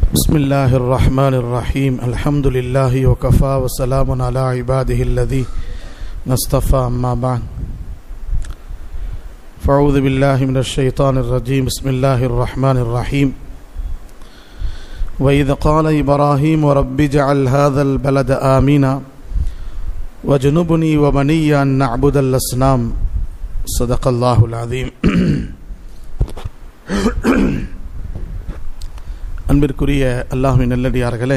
بسم الله الرحمن الرحيم الحمد لله وكفى وسلام على عباده الذي نصطفى أما بعد فأعوذ بالله من الشيطان الرجيم بسم الله الرحمن الرحيم وإذ قال إبراهيم رب اجعل هذا البلد آمنا واجنبني وبني أن نعبد الأصنام صدق الله العظيم அன்பிற்குரிய அல்லாஹுவின் நல்லடியார்களே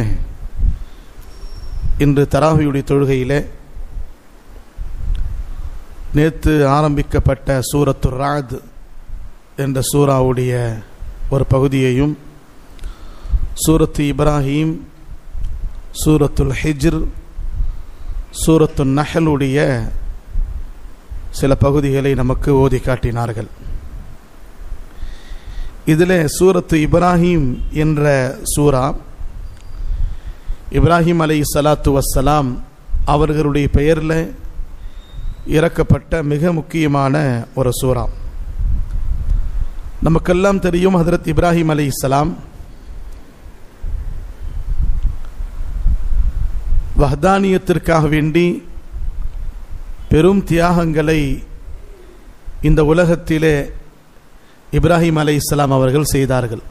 இன்று தராவியுடைய தொழுகையிலே நேற்று ஆரம்பிக்கப்பட்ட சூரத்து ராத் என்ற சூறாவுடைய ஒரு பகுதியையும் சூரத்து இப்ராஹீம் சூரத்துல் ஹிஜ்ர் சூரத்து நஹலுடைய சில பகுதிகளை நமக்கு ஓதி காட்டினார்கள் இதில் சூரத்து இப்ராஹீம் என்ற சூரா இப்ராஹிம் அலை சலாத்து வசலாம் அவர்களுடைய பெயரில் இறக்கப்பட்ட மிக முக்கியமான ஒரு சூறா நமக்கெல்லாம் தெரியும் ஹதரத் இப்ராஹிம் அலை இஸ்லாம் வஹதானியத்திற்காக வேண்டி பெரும் தியாகங்களை இந்த உலகத்திலே இப்ராஹிம் அலை இஸ்லாம் அவர்கள் செய்தார்கள்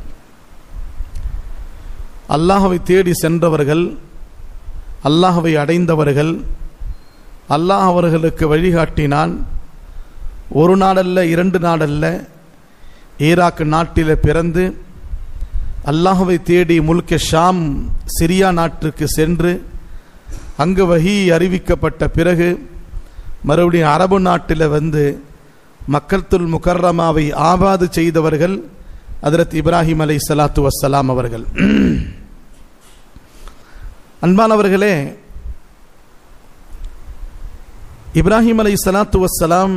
அல்லாஹவை தேடி சென்றவர்கள் அல்லாஹவை அடைந்தவர்கள் அல்லாஹ் அவர்களுக்கு வழிகாட்டினான் ஒரு நாடல்ல இரண்டு நாடல்ல ஈராக் நாட்டில் பிறந்து அல்லாஹவை தேடி முல்க ஷாம் சிரியா நாட்டிற்கு சென்று அங்கு வகி அறிவிக்கப்பட்ட பிறகு மறுபடியும் அரபு நாட்டில் வந்து மக்கள்துல் முகர்ரமாவை ஆபாது செய்தவர்கள் அதரத் இப்ராஹிம் அலை சலாத்து வசலாம் அவர்கள் அன்பானவர்களே இப்ராஹிம் அலை சலாத்து வசலாம்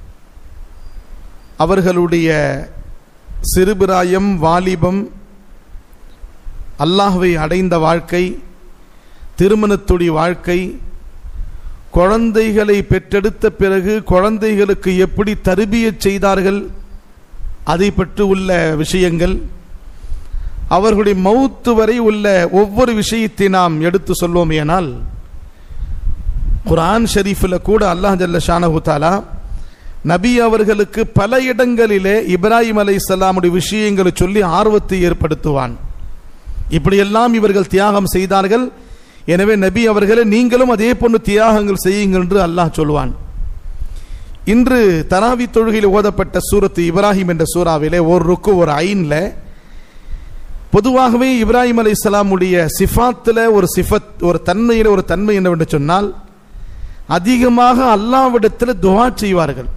அவர்களுடைய சிறுபிராயம் வாலிபம் அல்லாஹுவை அடைந்த வாழ்க்கை திருமணத்துடைய வாழ்க்கை குழந்தைகளை பெற்றெடுத்த பிறகு குழந்தைகளுக்கு எப்படி தருபிய செய்தார்கள் அதை பற்றி உள்ள விஷயங்கள் அவர்களுடைய மவுத்து வரை உள்ள ஒவ்வொரு விஷயத்தை நாம் எடுத்து சொல்வோம் ஏனால் குரான் ஷரீஃபில் கூட அல்லாஹ் ஜல்ல ஷானஹுத்தாலா நபி அவர்களுக்கு பல இடங்களிலே இப்ராஹிம் அலை இஸ்லாமுடைய விஷயங்களை சொல்லி ஆர்வத்தை ஏற்படுத்துவான் இப்படியெல்லாம் இவர்கள் தியாகம் செய்தார்கள் எனவே நபி அவர்களே நீங்களும் அதே போன்று தியாகங்கள் செய்யுங்கள் என்று அல்லாஹ் சொல்வான் இன்று தராவி தொழுகையில் ஓதப்பட்ட சூரத்து இப்ராஹிம் என்ற சூறாவிலே ஒரு ருக்கு ஒரு ஐன்ல பொதுவாகவே இப்ராஹிம் அலி இஸ்லாமுடைய சிஃபாத்தில் ஒரு சிஃபத் ஒரு தன்மையில் ஒரு தன்மை என்னவென்று சொன்னால் அதிகமாக அல்லாவிடத்தில் துவா செய்வார்கள்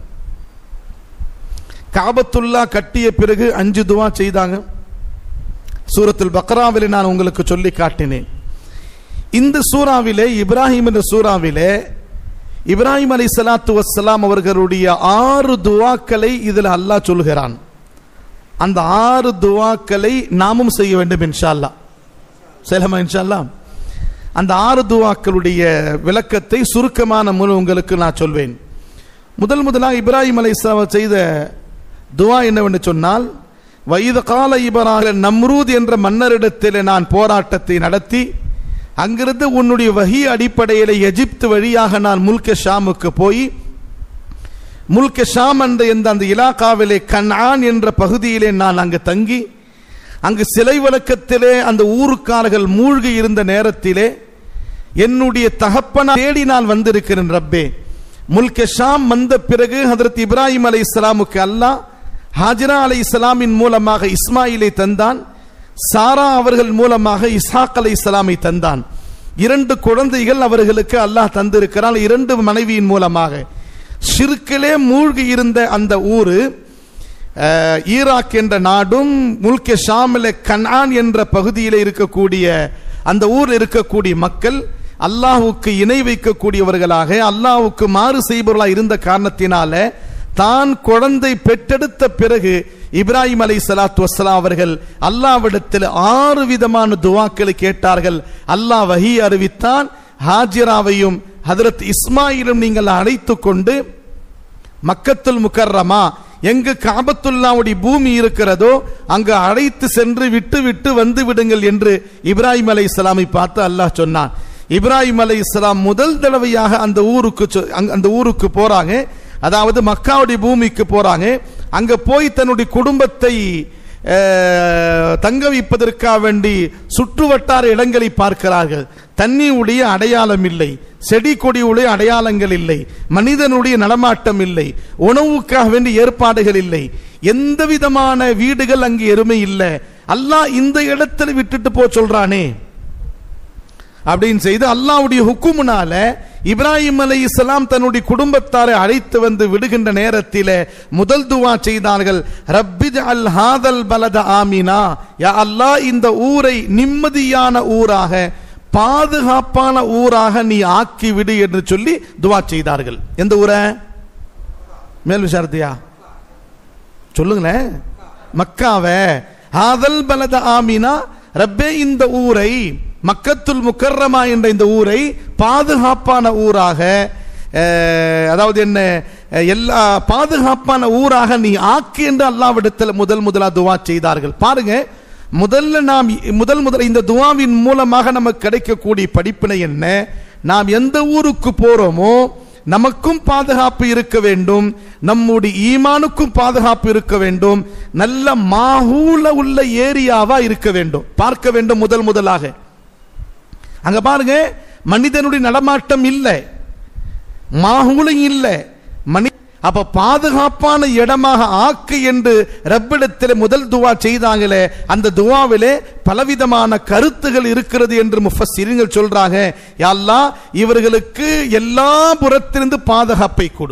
காபத்துல்லா கட்டிய பிறகு அஞ்சு துவா செய்தாங்க சூரத்துல் பக்ராவில் நான் உங்களுக்கு சொல்லி காட்டினேன் இந்த சூறாவிலே இப்ராஹிம் என்ற சூறாவிலே இப்ராஹிம் அலி சலாத்து வசலாம் அவர்களுடைய ஆறு துவாக்களை இதில் அல்லாஹ் சொல்கிறான் அந்த ஆறு துவாக்களை நாமும் செய்ய வேண்டும் இன்ஷால்லா செலமா இன்ஷால்லா அந்த ஆறு துவாக்களுடைய விளக்கத்தை சுருக்கமான முழு உங்களுக்கு நான் சொல்வேன் முதல் முதலாக இப்ராஹிம் அலி செய்த துவா என்னவென்று சொன்னால் வயது கால இபராக நம்ரூத் என்ற மன்னரிடத்தில் நான் போராட்டத்தை நடத்தி அங்கிருந்து உன்னுடைய வகி அடிப்படையில் எஜிப்து வழியாக நான் முல்க ஷாமுக்கு போய் முல்க ஷாம் என்ற இந்த அந்த இலாக்காவிலே கன்ஆன் என்ற பகுதியிலே நான் அங்கு தங்கி அங்கு சிலை வழக்கத்திலே அந்த ஊருக்காரர்கள் மூழ்கி இருந்த நேரத்திலே என்னுடைய தகப்பனா தேடி நான் வந்திருக்கிறேன் ரப்பே முல்க ஷாம் வந்த பிறகு ஹதரத் இப்ராஹிம் அலை இஸ்லாமுக்கு அல்லாஹ் ஹாஜரா அலை இஸ்லாமின் மூலமாக இஸ்மாயிலை தந்தான் சாரா அவர்கள் மூலமாக இஸ்ஹாக் அலை இஸ்லாமை தந்தான் இரண்டு குழந்தைகள் அவர்களுக்கு அல்லாஹ் தந்திருக்கிறான் இரண்டு மனைவியின் மூலமாக ஷிருக்கிலே மூழ்கி இருந்த அந்த ஊரு ஈராக் என்ற நாடும் முல்கே ஷாமில கன்ஆன் என்ற பகுதியில் இருக்கக்கூடிய அந்த ஊர் இருக்கக்கூடிய மக்கள் அல்லாஹுக்கு இணை வைக்கக்கூடியவர்களாக அல்லாஹுக்கு மாறு செய்பவர்களாக இருந்த காரணத்தினால தான் குழந்தை பெற்றெடுத்த பிறகு இப்ராஹிம் அலை சலாத்து வசலாம் அவர்கள் அல்லாவிடத்தில் ஆறு விதமான துவாக்களை கேட்டார்கள் அல்லாஹ் வஹி அறிவித்தான் ஹாஜிராவையும் ஹதரத் இஸ்மாயிலும் நீங்கள் அழைத்து கொண்டு மக்கத்துல் முக்கர்ரமா எங்கு காபத்துல்லாவுடைய பூமி இருக்கிறதோ அங்கு அழைத்து சென்று விட்டு விட்டு வந்து விடுங்கள் என்று இப்ராஹிம் அலை இஸ்லாமை பார்த்து அல்லாஹ் சொன்னான் இப்ராஹிம் அலை இஸ்லாம் முதல் தடவையாக அந்த ஊருக்கு சொ- அங்க- அந்த ஊருக்கு போறாங்க அதாவது மக்காவுடைய பூமிக்கு போறாங்க அங்க போய் தன்னுடைய குடும்பத்தை அஹ், தங்க வைப்பதற்காக வேண்டி சுற்றுவட்டார இடங்களை பார்க்கிறார்கள் தண்ணியுடைய அடையாளம் இல்லை செடி கொடியுடைய அடையாளங்கள் இல்லை மனிதனுடைய நடமாட்டம் இல்லை உணவுக்காக வேண்டி ஏற்பாடுகள் இல்லை எந்த விதமான வீடுகள் அங்கு எருமை இல்லை அல்லாஹ் இந்த இடத்துல விட்டுட்டு போ சொல்றானே அப்படின்னு செய்து அல்லாஹ்வுடைய ஹுக்குமுனால இப்ராஹிம் அலை இஸ்லாம் தன்னுடைய குடும்பத்தாரை அழைத்து வந்து விடுகின்ற நேரத்தில் முதல் துவா செய்தார்கள் ரப்பிஜ் அல் ஹாதல் பலத ஆமினா யா அல்லாஹ் இந்த ஊரை நிம்மதியான ஊராக பாதுகாப்பான ஊராக நீ ஆக்கி விடு என்று சொல்லி துவா செய்தார்கள் எந்த ஊரை மேல் விசாரத்தியா சொல்லுங்களேன் மக்காவை ஹாதல் பலத ஆமினா ரப்பே இந்த ஊரை மக்கத்துல் முக்கர்ரமா என்ற இந்த ஊரை பாதுகாப்பான ஊராக அஹ், அதாவது என்ன அஹ், எல்லா பாதுகாப்பான ஊராக நீ ஆக்கி என்று அல்லாவிடத்தில் முதல் முதலா துவா செய்தார்கள் பாருங்க முதல்ல நாம் முதல் முதல் இந்த துவாவின் மூலமாக நமக்கு கிடைக்கக்கூடிய படிப்பினை என்ன நாம் எந்த ஊருக்கு போறோமோ நமக்கும் பாதுகாப்பு இருக்க வேண்டும் நம்முடைய ஈமானுக்கும் பாதுகாப்பு இருக்க வேண்டும் நல்ல மாஹூல உள்ள ஏரியாவா இருக்க வேண்டும் பார்க்க வேண்டும் முதல் முதலாக அங்க பாருங்க மனிதனுடைய நடமாட்டம் இல்லை மாஹூலும் இல்லை மனி அப்ப பாதுகாப்பான இடமாக ஆக்கு என்று ரப்பிடத்தில் முதல் துவா செய்தாங்களே அந்த துவாவிலே பலவிதமான கருத்துகள் இருக்கிறது என்று முஃபஸ்ஸிரீன்கள் சொல்றாங்க யா அல்லாஹ் இவர்களுக்கு எல்லா புறத்திலிருந்து பாதுகாப்பை கொடு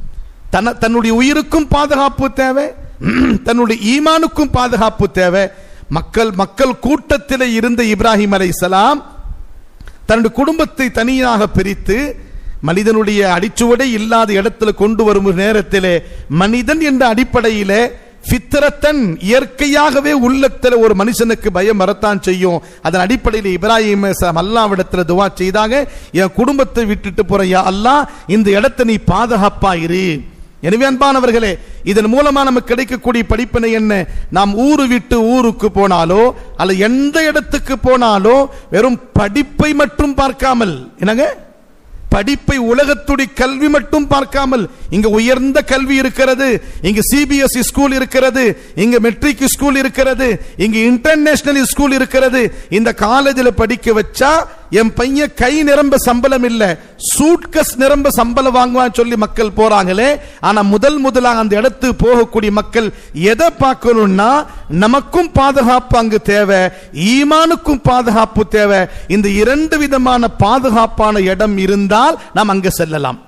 தன தன்னுடைய உயிருக்கும் பாதுகாப்பு தேவை தன்னுடைய ஈமானுக்கும் பாதுகாப்பு தேவை மக்கள் மக்கள் கூட்டத்தில் இருந்த இப்ராஹிம் அலைஹிஸ்ஸலாம் தன்னுடைய குடும்பத்தை தனியாக பிரித்து மனிதனுடைய அடிச்சுவடை இல்லாத இடத்துல கொண்டு வரும் நேரத்திலே மனிதன் என்ற அடிப்படையிலே ஃபித்ரத்தன் இயற்கையாகவே உள்ளத்தில் ஒரு மனுஷனுக்கு பயம் வரத்தான் செய்யும் அதன் அடிப்படையில் இப்ராஹிம் அலைஹிஸ்ஸலாம் அல்லாவிடத்தில் துவா செய்தாங்க என் குடும்பத்தை விட்டுட்டு போற யா அல்லாஹ் இந்த இடத்தை நீ பாதுகாப்பா இரு எனவே அன்பானவர்களே இதன் மூலமா நமக்கு கிடைக்கக்கூடிய படிப்பினை என்ன நாம் ஊரு விட்டு ஊருக்கு போனாலோ அல்ல எந்த இடத்துக்கு போனாலோ வெறும் படிப்பை மட்டும் பார்க்காமல் என்னங்க படிப்பை உலகத்துடைய கல்வி மட்டும் பார்க்காமல் இங்க உயர்ந்த கல்வி இருக்கிறது இங்க சிபிஎஸ்இ ஸ்கூல் இருக்கிறது இங்க மெட்ரிக் ஸ்கூல் இருக்கிறது இங்க இன்டர்நேஷனல் ஸ்கூல் இருக்கிறது இந்த காலேஜில் படிக்க வச்சா என் பையன் கை நிரம்ப சம்பளம் இல்ல சூட்கஸ் நிரம்ப சம்பளம் வாங்குவான்னு சொல்லி மக்கள் போறாங்களே ஆனா முதல் முதலாக அந்த இடத்துக்கு போகக்கூடிய மக்கள் எதை பார்க்கணும்னா நமக்கும் பாதுகாப்பு அங்கு தேவை ஈமானுக்கும் பாதுகாப்பு தேவை இந்த இரண்டு விதமான பாதுகாப்பான இடம் இருந்தால் நாம் அங்கு செல்லலாம்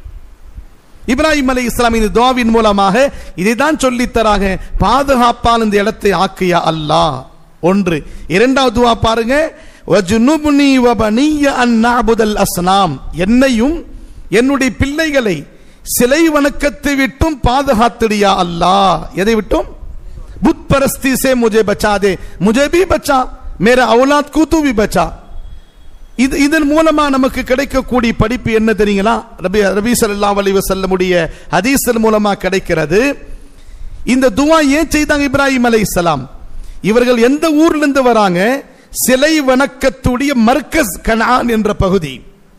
இப்ராஹிம் அலை இஸ்லாமின் துவாவின் மூலமாக இதைதான் சொல்லித் தராங்க பாதுகாப்பான இந்த இடத்தை ஆக்கிய அல்லாஹ் ஒன்று இரண்டாவது துவா பாருங்க வஜுனுப்னி வபனிய அன் நஅபுதல் அஸ்னாம் என்னையும் என்னுடைய பிள்ளைகளை சிலை வணக்கத்தை விட்டும் பாதுகாத்திடியா அல்லாஹ் எதை விட்டும் बुत परस्ती से मुझे बचा दे मुझे भी बचा मेरा औलाद को तू भी बचा இது இதன் மூலமா நமக்கு கிடைக்கக்கூடிய படிப்பு என்ன தெரியுங்களா ரபி ரபி ஸல்லல்லாஹு அலைஹி வஸல்லமுடைய ஹதீஸின் மூலமா கிடைக்கிறது இந்த துவா ஏன் செய்தாங்க இப்ராஹிம் அலைஹிஸ்ஸலாம் இவர்கள் எந்த ஊர்ல இருந்து வராங்க சிலை வணக்கத்துடைய மர்கஸ் கனான் என்ற பகுதி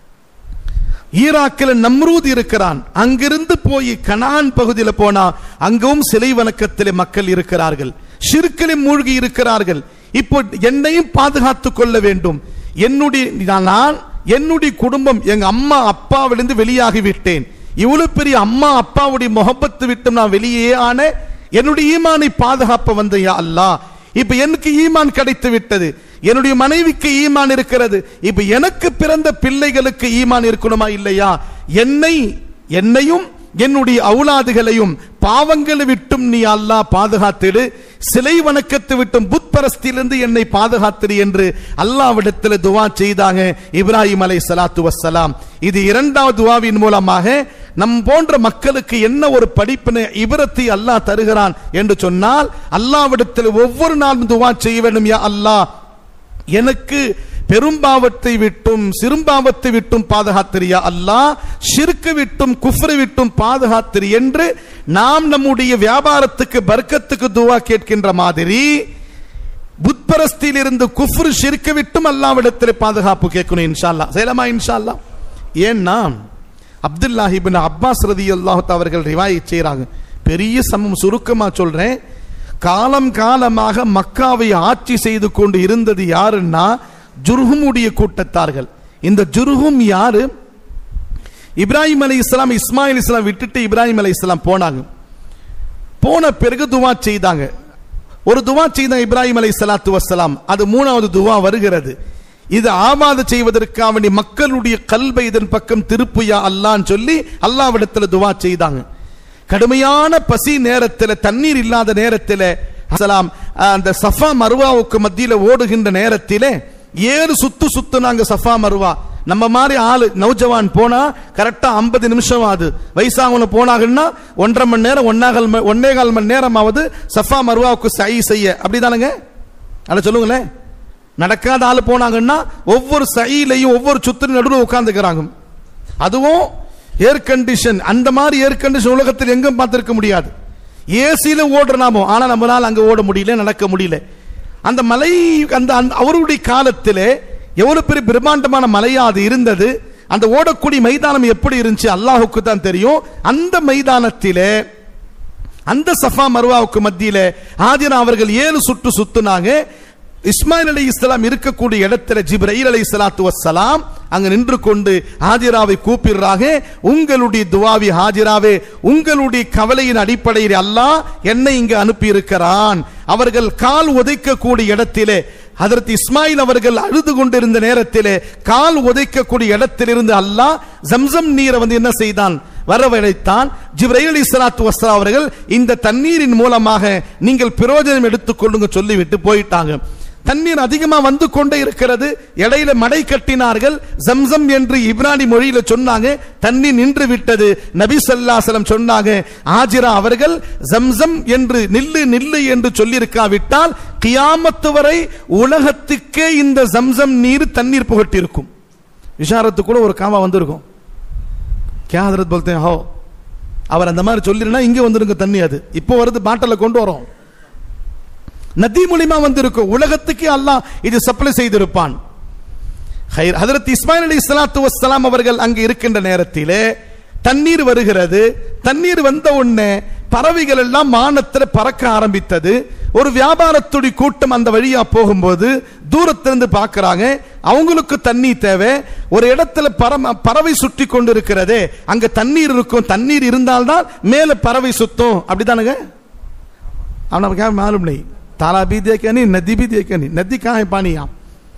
ஈராக்கில் நம்ரூத் இருக்கிறான் அங்கிருந்து போய் கனான் பகுதியில் போனா அங்கும் சிலை வணக்கத்திலே மக்கள் இருக்கிறார்கள் ஷிர்கிலே மூழ்கி இருக்கிறார்கள் இப்போ என்னையும் பாதுகாத்துக் கொள்ள வேண்டும் என்னுடைய நான் என்னுடைய குடும்பம் எங்க அம்மா அப்பாவிலிருந்து வெளியாகி விட்டேன் இவ்வளவு பெரிய அம்மா அப்பாவுடைய முகப்பத்து விட்டு நான் வெளியே ஆன என்னுடைய ஈமானை பாதுகாப்ப வந்த யா அல்லாஹ் இப்ப எனக்கு ஈமான் கிடைத்து விட்டது என்னுடைய மனைவிக்கு ஈமான் இருக்கிறது இப்ப எனக்கு பிறந்த பிள்ளைகளுக்கு ஈமான் இருக்கணுமா இல்லையா என்னை என்னையும் என்னுடைய அவுலாதுகளையும் பாவங்களை விட்டும் நீ அல்லாஹ் பாதுகாத்திடு சிலை வணக்கத்தை விட்டும் புத்பரஸ்திலிருந்து என்னை பாதுகாத்திடு என்று அல்லாவிடத்தில் துவா செய்தாங்க இப்ராஹிம் அலை சலாத்து வசலாம் இது இரண்டாவது துவாவின் மூலமாக நம் போன்ற மக்களுக்கு என்ன ஒரு படிப்பினை இபரத்தை அல்லாஹ் தருகிறான் என்று சொன்னால் அல்லாவிடத்தில் ஒவ்வொரு நாளும் துவா செய்ய வேண்டும் யா அல்லாஹ் எனக்கு பெரும்பாவத்தை விட்டும் சிறும்பாவத்தை விட்டும் பாதுகாத்திரியா அல்லாஹ் ஷிர்க்கு விட்டும் குஃப்ரை விட்டும் பாதுகாத்திரி என்று நாம் நம்முடைய வியாபாரத்துக்கு பர்க்கத்துக்கு துவா கேட்கின்ற மாதிரி புத்பரஸ்தியில் இருந்து குஃப்ரு ஷிர்க்க விட்டும் அல்லாவிடத்தில் பாதுகாப்பு கேட்கணும் இன்ஷா அல்லாஹ் செய்யலாமா இன்ஷா அல்லாஹ் ஏன்னா அப்துல்லாஹிபின் அப்பாஸ் ரதி அல்லாஹ் அவர்கள் ரிவாய் செய்றாங்க பெரிய சமம் சுருக்கமா சொல்றேன் காலம் காலமாக மக்காவை ஆட்சி செய்து கொண்டு இருந்தது யாருன்னா ஜுர்ஹுமுடைய கூட்டத்தார்கள் இந்த ஜுர்ஹும் யாரு இப்ராஹிம் அலை இஸ்லாம் இஸ்மாயில் இஸ்லாம் விட்டுட்டு இப்ராஹிம் அலை இஸ்லாம் போனாங்க போன பிறகு துவா செய்தாங்க ஒரு துவா செய்த இப்ராஹிம் அலை சலாத்து வசலாம் அது மூணாவது துவா வருகிறது இது ஆபாத செய்வதற்காக வேண்டி மக்களுடைய கல்வை இதன் பக்கம் திருப்புயா அல்லான்னு சொல்லி அல்லாவிடத்துல துவா செய்தாங்க கடுமையான பசி நேரத்தில் தண்ணீர் இல்லாத நேரத்தில் அசலாம் அந்த சஃபா மருவாவுக்கு மத்தியில் ஓடுகின்ற நேரத்தில் ஏழு சுத்து சுத்துனாங்க சஃபா மருவா நம்ம மாதிரி ஆளு நௌஜவான் போனா கரெக்டா ஐம்பது நிமிஷம் ஆகுது வயசாகவங்க போனாங்கன்னா ஒன்றரை மணி நேரம் ஒன்னாகல் ஒன்னே கால் மணி நேரமாவது சஃபா மருவாவுக்கு சை செய்ய அப்படிதானங்க அதை சொல்லுங்களேன் நடக்காத ஆள் போனாங்கன்னா ஒவ்வொரு சையிலையும் ஒவ்வொரு சுத்தின் நடுவில் உட்கார்ந்துக்கிறாங்க அதுவும் ஏர் கண்டிஷன் அந்த மாதிரி ஏர் கண்டிஷன் உலகத்தில் எங்கும் பார்த்திருக்க முடியாது ஏசியில ஓடுற நாமோ ஆனா நம்மளால அங்க ஓட முடியல நடக்க முடியல அந்த மலை அந்த அந்த- அவருடைய காலத்திலே எவ்வளவு பெரிய பிரம்மாண்டமான மலையா அது இருந்தது அந்த ஓடக்கூடிய மைதானம் எப்படி இருந்துச்சு அல்லாஹுக்கு தான் தெரியும் அந்த மைதானத்திலே அந்த சஃபா மருவாவுக்கு மத்தியில ஆதிரா அவர்கள் ஏழு சுற்று சுத்துனாங்க இஸ்மாயில் அலி இஸ்லாம் இருக்கக்கூடிய இடத்துல ஜிப்ரீல் அலி சலாத்து வசலாம் அங்க நின்று கொண்டு ஹாஜிராவை கூப்பிடுறாங்க உங்களுடைய துவாவி ஹாஜிராவே உங்களுடைய கவலையின் அடிப்படையில் அல்லாஹ் என்னை இங்கு அனுப்பி இருக்கிறான் அவர்கள் கால் உதைக்கக்கூடிய இடத்திலே அதற்கு இஸ்மாயில் அவர்கள் அழுது கொண்டிருந்த நேரத்திலே கால் உதைக்கக்கூடிய இடத்திலிருந்து அல்லாஹ் ஜம்சம் நீரை வந்து என்ன செய்தான் வரவழைத்தான் ஜிப்ரைல் அலி சலாத்து வஸ்லா அவர்கள் இந்த தண்ணீரின் மூலமாக நீங்கள் பிரயோஜனம் எடுத்துக்கொள்ளுங்க சொல்லிவிட்டு போயிட்டாங்க தண்ணீர் அதிகமா வந்து கொண்டே இருக்கிறது இடையில மடை கட்டினார்கள் ஜம்சம் என்று இப்ரானி மொழியில சொன்னாங்க தண்ணி நின்று விட்டது நபி ஸல்லல்லாஹு சொன்னாங்க ஆஜிரா அவர்கள் ஜம்சம் என்று நில்லு நில்லு என்று சொல்லியிருக்காவிட்டால் கியாமத்து வரை உலகத்துக்கே இந்த ஜம்சம் நீர் தண்ணீர் புகட்டிருக்கும் விஷாரத்து கூட ஒரு காமா வந்திருக்கும் क्या हजरत बोलते हैं हो அவர் அந்த மாதிரி சொல்லிருந்தா இங்க வந்துருங்க தண்ணி அது இப்போ வருது பாட்டில கொண்டு வரோம் நதி மூலியமா வந்திருக்கும் உலகத்துக்கு அல்லாஹ் இது சப்ளை செய்திருப்பான் ஹைர் ஹதரத் இஸ்மாயில் அலி இஸ்லாத்து வஸ்ஸலாம் அவர்கள் அங்கு இருக்கின்ற நேரத்திலே தண்ணீர் வருகிறது தண்ணீர் வந்த உடனே பறவைகள் எல்லாம் வானத்தில் பறக்க ஆரம்பித்தது ஒரு வியாபாரத்துடைய கூட்டம் அந்த வழியா போகும்போது தூரத்திலிருந்து பார்க்கறாங்க அவங்களுக்கு தண்ணி தேவை ஒரு இடத்துல பரம பறவை சுற்றி கொண்டு இருக்கிறதே அங்க தண்ணீர் இருக்கும் தண்ணீர் இருந்தால்தான் மேல பறவை சுத்தும் அப்படிதானுங்க அவனை क्या मालूम नहीं ताला भी देखे नहीं नदी भी देखे नहीं नदी कहाँ है पानी यहाँ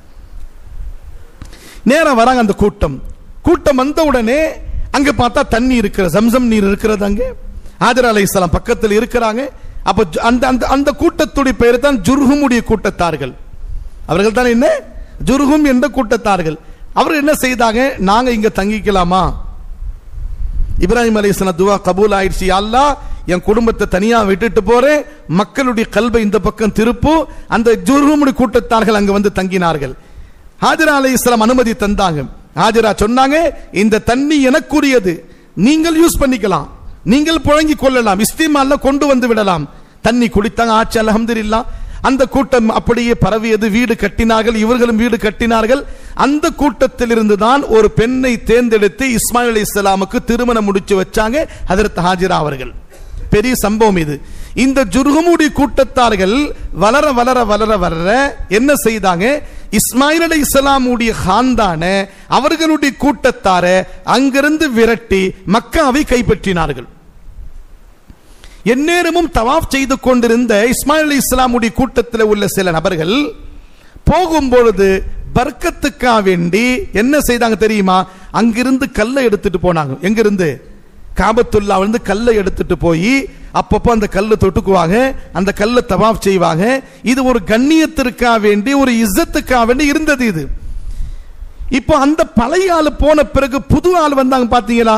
நேரா வராங்க அந்த கூட்டம் கூட்டம் வந்த உடனே அங்க பார்த்தா தண்ணி இருக்கிற ஜம்சம் நீர் இருக்கிறது அங்கே ஆஜர் அலை இஸ்லாம் பக்கத்தில் இருக்கிறாங்க அப்ப ஜு- அந்த அந்த அந்த கூட்டத்துடைய பெயர் தான் ஜுர்ஹுமுடைய கூட்டத்தார்கள் அவர்கள் தான் என்ன ஜுர்ஹும் என்ற கூட்டத்தார்கள் அவர் என்ன செய்தாங்க நாங்க இங்க தங்கிக்கலாமா இப்ராஹிம் அலி துவா கபூல் ஆயிடுச்சு யா அல்லாஹ் என் குடும்பத்தை தனியா விட்டுட்டு போறேன் மக்களுடைய கல்வை இந்த பக்கம் திருப்பு அந்த ஜுர்ஹுமுடைய கூட்டத்தார்கள் அங்க வந்து தங்கினார்கள் ஹாஜரா அலை இஸ்லாம் அனுமதி தந்தாங்க ஹாஜரா சொன்னாங்க இந்த தண்ணி எனக்குரியது நீங்கள் யூஸ் பண்ணிக்கலாம் நீங்கள் புழங்கிக் கொள்ளலாம் இஸ்திமால்ல கொண்டு வந்து விடலாம் தண்ணி குடித்தாங்க ஆச்சு அல்ஹம்துலில்லாஹ் அந்த கூட்டம் அப்படியே பரவியது வீடு கட்டினார்கள் இவர்களும் வீடு கட்டினார்கள் அந்த கூட்டத்தில் இருந்து தான் ஒரு பெண்ணை தேர்ந்தெடுத்து இஸ்மாயில் அலி இஸ்லாமுக்கு திருமணம் முடிச்சு வச்சாங்க ஹதரத் ஹாஜிரா அவர்கள் பெரிய சம்பவம் இது இந்த ஜுர்ஹமுடி கூட்டத்தார்கள் வளர வளர வளர வளர என்ன செய்தாங்க இஸ்மாயில் அலி இஸ்லாமுடைய ஹாந்தான அவர்களுடைய கூட்டத்தார அங்கிருந்து விரட்டி மக்காவை கைப்பற்றினார்கள் எந்நேரமும் தவாப் செய்து கொண்டிருந்த இஸ்மாயில் அலி இஸ்லாமுடைய கூட்டத்தில் உள்ள சில நபர்கள் போகும்பொழுது பர்க்கத்துக்காக வேண்டி என்ன செய்தாங்க தெரியுமா அங்கிருந்து கல்லை எடுத்துட்டு போனாங்க எங்கிருந்து காபத்துல்லா வந்து கல்லை எடுத்துட்டு போய் அப்பப்போ அந்த கல்லை தொட்டுக்குவாங்க அந்த கல்லை தவாப் செய்வாங்க இது ஒரு கண்ணியத்திற்காக வேண்டி ஒரு இஸ்ஸத்துக்காக வேண்டி இருந்தது இது இப்போ அந்த பழைய ஆள் போன பிறகு புது ஆள் வந்தாங்க பாத்தீங்களா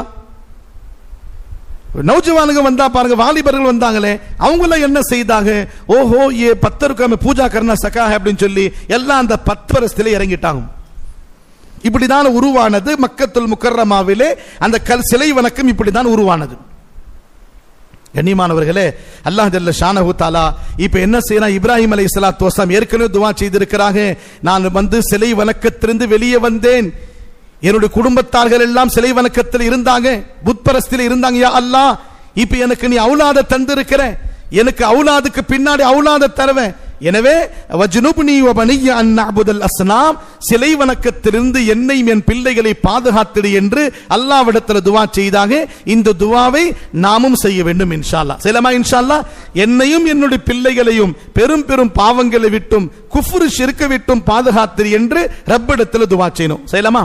நௌஜவானுங்க வந்தா பாருங்க வாலிபர்கள் வந்தாங்களே அவங்கள என்ன செய்தாங்க ஓஹோ ஏ பத்தருக்கு ஹमें பூஜா கர்னா சகா है அப்படின்னு சொல்லி எல்லாம் அந்த பத்வரஸ்தில இறங்கிட்டாங்க இப்படிதான் உருவானது மக்கத்துல் முக்கர்ரமாவிலே அந்த கல் சிலை வணக்கம் இப்படிதான் உருவானது கண்ணியமானவர்களே அல்லாஹ் ஜல்ல ஷானஹு தாலா இப்ப என்ன செய்யலாம் இப்ராஹிம் அலை சலாத்து வஸ்லாம் ஏற்கனவே துவா செய்திருக்கிறாங்க நான் வந்து சிலை வணக்கத்திலிருந்து வெளியே வந்தேன் என்னுடைய குடும்பத்தார்கள் எல்லாம் சிலை வணக்கத்தில் இருந்தாங்க புத்பரஸ்தில் இருந்தாங்க யா அல்லாஹ் இப்ப எனக்கு நீ அவுலாத தந்திருக்கிற எனக்கு அவுலாதுக்கு பின்னாடி அவுலாத தருவேன் எனவே வஜ்னுப்னி வபனிய அன் நஅபுதல் அஸ்னாம் சிலை வணக்கத்திலிருந்து என்னையும் என் பிள்ளைகளை பாதுகாத்திடு என்று அல்லாஹ்விடத்தில் துவா செய்தாக இந்த துவாவை நாமும் செய்ய வேண்டும் இன்ஷா அல்லாஹ் சிலமா இன்ஷா அல்லாஹ் என்னையும் என்னுடைய பிள்ளைகளையும் பெரும் பெரும் பாவங்களை விட்டும் குஃப்ரு ஷிர்க விட்டும் பாதுகாத்திரு என்று ரப்பிடத்தில் துவா செய்யணும் செய்யலாமா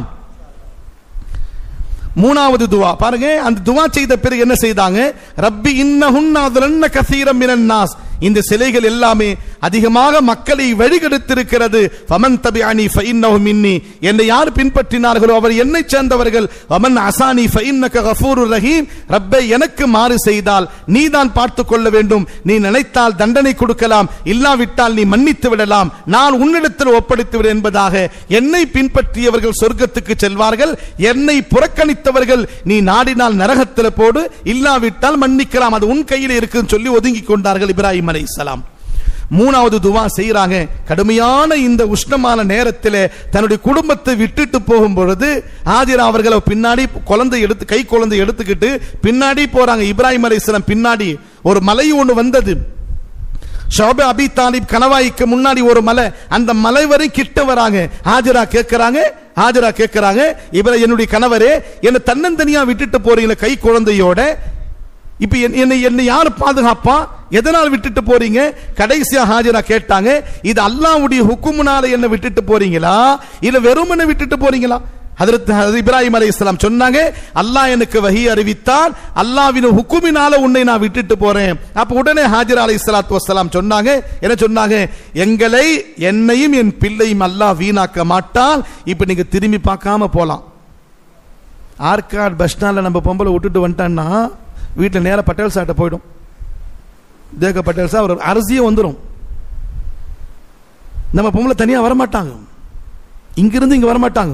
மூணாவது துவா பாருங்க அந்த துவா செய்த பிறகு என்ன செய்தாங்க ரப்பி இன்னஹுன்ன அதுலன்ன கசீரம் மினன் நாஸ் இந்த சிலைகள் எல்லாமே அதிகமாக மக்களை வழிகெடுத்திருக்கிறது ஃபமன் தபிஅனி ஃபஇன்னஹு மின்னி என்னை யார் பின்பற்றினார்களோ அவர் என்னை சேர்ந்தவர்கள் வமன் அசானி ஃபஇன்னக கஃபூருர் ரஹீம் ரப்பை எனக்கு மாறு செய்தால் நீதான் பார்த்துக் கொள்ள வேண்டும் நீ நினைத்தால் தண்டனை கொடுக்கலாம் இல்லாவிட்டால் நீ மன்னித்து விடலாம் நான் உன்னிடத்தில் ஒப்படைத்து விடு என்பதாக என்னை பின்பற்றியவர்கள் சொர்க்கத்துக்கு செல்வார்கள் என்னை புறக்கணித்தவர்கள் நீ நாடினால் நரகத்தில் போடு இல்லாவிட்டால் மன்னிக்கலாம் அது உன் கையில் இருக்குன்னு சொல்லி ஒதுங்கி கொண்டார்கள் இப்ராஹிம் அலைஹிஸ்ஸலாம் மூணாவது துவா செய்யறாங்க கடுமையான இந்த உஷ்ணமான நேரத்தில் தன்னுடைய குடும்பத்தை விட்டுட்டு போகும் பொழுது ஆதிரா அவர்களை பின்னாடி குழந்தை எடுத்து கை குழந்தை எடுத்துக்கிட்டு பின்னாடி போறாங்க இப்ராஹிம் அலைஹிஸ்ஸலாம் பின்னாடி ஒரு மலை ஒன்று வந்தது ஷோபே அபி தாலிப் கணவாய்க்கு முன்னாடி ஒரு மலை அந்த மலை வரை கிட்ட வராங்க ஹாஜரா கேட்கறாங்க ஹாஜரா கேட்கறாங்க இவரை என்னுடைய கணவரே என்னை தன்னந்தனியா விட்டுட்டு போறீங்களே கை குழந்தையோட இப்ப என்- என்னை என்னை யார் பாதுகாப்பா எதனால் விட்டுட்டு போறீங்க கடைசியா ஹாஜரா கேட்டாங்க இது அல்லாஹ்வுடைய ஹுக்குமுனால என்ன விட்டுட்டு போறீங்களா இல்ல வெறுமனே விட்டுட்டு போறீங்களா ஹதரத் ஹதரத் இப்ராஹிம் அலைஹிஸ்ஸலாம் சொன்னாங்க அல்லாஹ் எனக்கு வஹி அறிவித்தால் அல்லாஹ்வின் ஹுக்குமினால உன்னை நான் விட்டுட்டு போறேன் அப்ப உடனே ஹாஜர் அலைஹிஸ்ஸலாத்து வஸ்ஸலாம் சொன்னாங்க என்ன சொன்னாங்க எங்களை என்னையும் என் பிள்ளையும் அல்லாஹ் வீணாக்க மாட்டால் இப்ப நீங்க திரும்பி பார்க்காம போலாம் ஆர்காட் பஸ் ஸ்டாண்ட்ல நம்ம பொம்பளை விட்டுட்டு வந்துட்டான்னா வீட்டில் நேரா பட்டேல் சார்ட்ட போயிடும் தேக பட்டேல் சார் ஒரு அரசியே வந்துடும் நம்ம பொம்பளை தனியா வரமாட்டாங்க இங்கிருந்து இங்க வரமாட்டாங்க